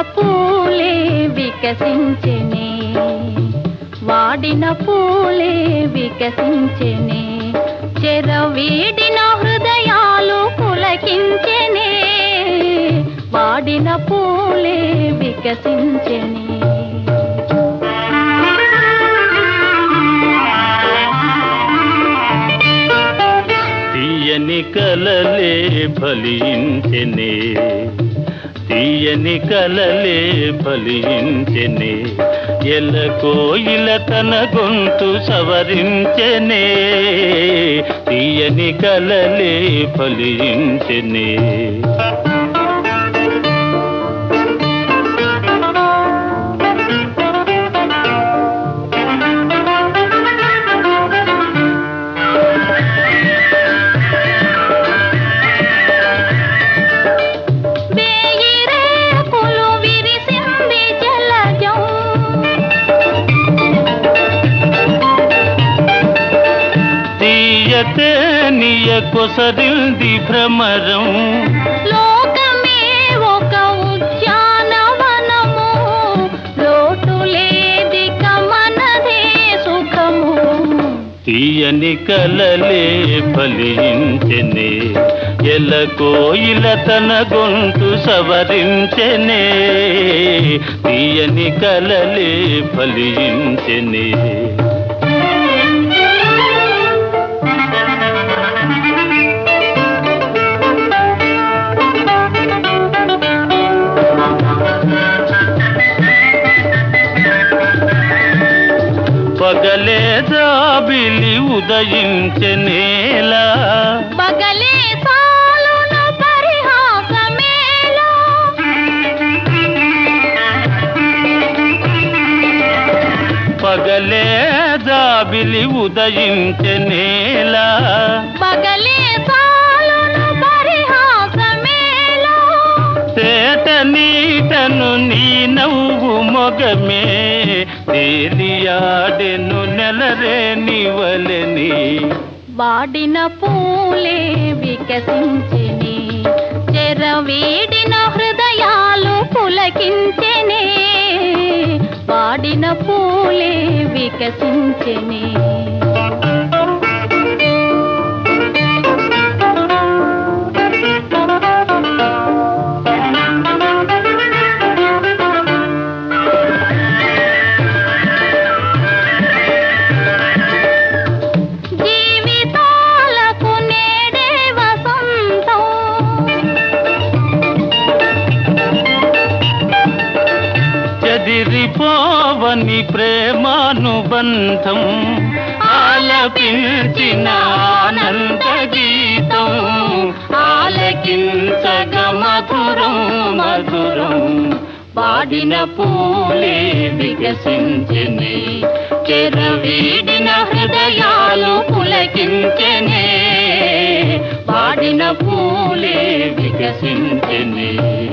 పూలే వికసించెనే వాడిన పూలే వికసించెనే చెరవీడిన హృదయాలు పులకించెనే వాడిన పూలే వికసించెనే తీయని కలలే ఫలించెనే తీయని కలలే ఫలించెనే ఎల కోయిల తన గొంతు సవరించెనే తీయని కలలే ఫలించెనే వేయి రేకులు విరిసింది జలజం తీయతే నియ కొసరింది భ్రమరం లోకమే ఒక ఉద్యానవనము లోటు లేదిక మనదే సుఖము తీయని కలలే ఫలించెనే ఎల కోయిల తన గొంతు సవరించెనే తీయని కలలే ఫలించెనే పగలే జాబిలి ఉదయించెనేలా బగలే సాలును పరిహాసమేలా పగలే జాబిలి ఉదయించెనేలా బగలే సాలును పరిహాసమేలా తేట నీటను నీ నవ్వు మొగమే తేలియాడెను నెలరే నివలని వాడిన పూలే వికసించెనే చెరవీడిన హృదయాలు పులకించెనే వాడిన పూలే వికసించెనే జీవితాలకు నేడే వసంతం చెదిరిపోవని ప్రేమానుబంధం ఆలపించిన ఆనంద గీతం ఆలకించగ మధురం మధురం వాడిన పూలే వికసించనే చెరవీడిన హృదయాలు పులకించనే వాడిన పూలే వికసించనే